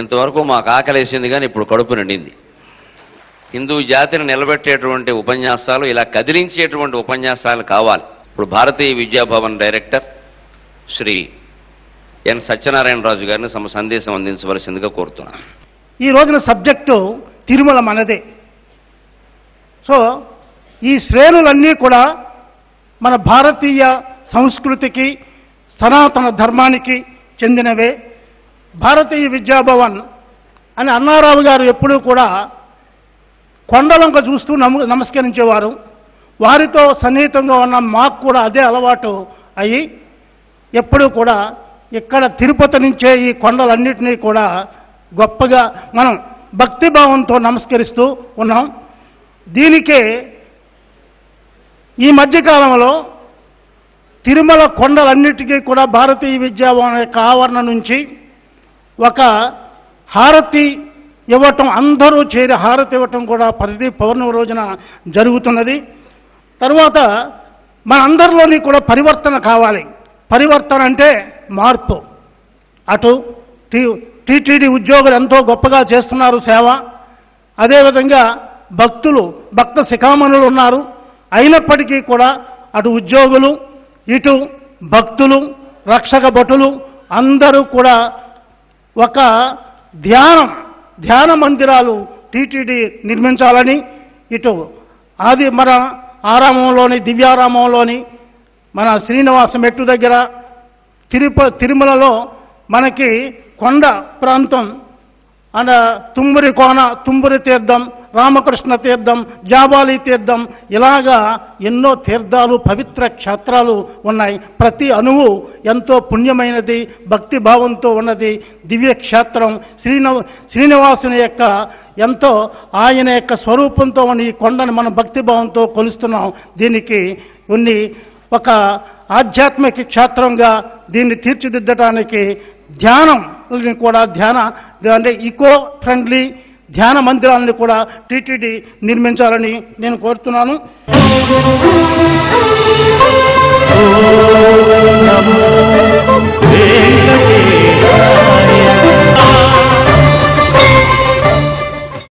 ఇంతవరకు మాకు ఆకలేసింది కానీ ఇప్పుడు కడుపు నిండింది హిందూ జాతిని నిలబెట్టేటువంటి ఉపన్యాసాలు ఇలా కదిలించేటువంటి ఉపన్యాసాలు కావాలి ఇప్పుడు భారతీయ విద్యాభవన్ డైరెక్టర్ శ్రీ ఎన్ సత్యనారాయణరాజు గారిని తమ సందేశం అందించవలసిందిగా కోరుతున్నాను ఈ రోజున సబ్జెక్టు తిరుమల మనదే సో ఈ శ్రేణులన్నీ కూడా మన భారతీయ సంస్కృతికి సనాతన ధర్మానికి చెందినవే భారతీయ విద్యాభవన్ అని అన్నారావు గారు ఎప్పుడూ కూడా కొండలంక చూస్తూ నమ నమస్కరించేవారు వారితో సన్నిహితంగా ఉన్న మాకు కూడా అదే అలవాటు అయ్యి ఎప్పుడూ కూడా ఇక్కడ తిరుపతి నుంచే ఈ కొండలన్నిటినీ కూడా గొప్పగా మనం భక్తిభావంతో నమస్కరిస్తూ ఉన్నాం దీనికే ఈ మధ్యకాలంలో తిరుమల కొండలన్నిటికీ కూడా భారతీయ విద్యాభవన్ యొక్క ఆవరణ నుంచి ఒక హారతి ఇవ్వటం అందరూ చేరి హారతి ఇవ్వటం కూడా ప్రతి పౌర్ణమి రోజున జరుగుతున్నది తర్వాత మనందరిలోని కూడా పరివర్తన కావాలి పరివర్తన అంటే మార్పు అటు టీ టీటీడీ ఉద్యోగులు ఎంతో గొప్పగా చేస్తున్నారు సేవ అదేవిధంగా భక్తులు భక్త శిఖామణులు ఉన్నారు అయినప్పటికీ కూడా అటు ఉద్యోగులు ఇటు భక్తులు రక్షక భటులు అందరూ కూడా ఒక ధ్యానం ధ్యాన మందిరాలు టీటీడీ నిర్మించాలని ఇటు ఆది మన ఆరామంలోని దివ్యారామంలోని మన శ్రీనివాస మెట్టు దగ్గర తిరుప తిరుమలలో మనకి కొండ ప్రాంతం అన తుమ్మురి కోన తుమ్మురి తీర్థం రామకృష్ణ తీర్థం జాబాలి తీర్థం ఇలాగా ఎన్నో తీర్థాలు పవిత్ర క్షేత్రాలు ఉన్నాయి ప్రతి అణువు ఎంతో పుణ్యమైనది భక్తి భావంతో ఉన్నది దివ్య క్షేత్రం శ్రీనవ శ్రీనివాసుని యొక్క ఎంతో ఆయన యొక్క స్వరూపంతో ఉన్న ఈ కొండను మనం భక్తి భావంతో కొలుస్తున్నాం దీనికి కొన్ని ఒక ఆధ్యాత్మిక క్షేత్రంగా దీన్ని తీర్చిదిద్దడానికి ధ్యానం కూడా ధ్యాన అంటే ఈకో ఫ్రెండ్లీ ధ్యాన మందిరాలను కూడా టీటీడీ నిర్మించాలని నేను కోరుతున్నాను వెంకటేశ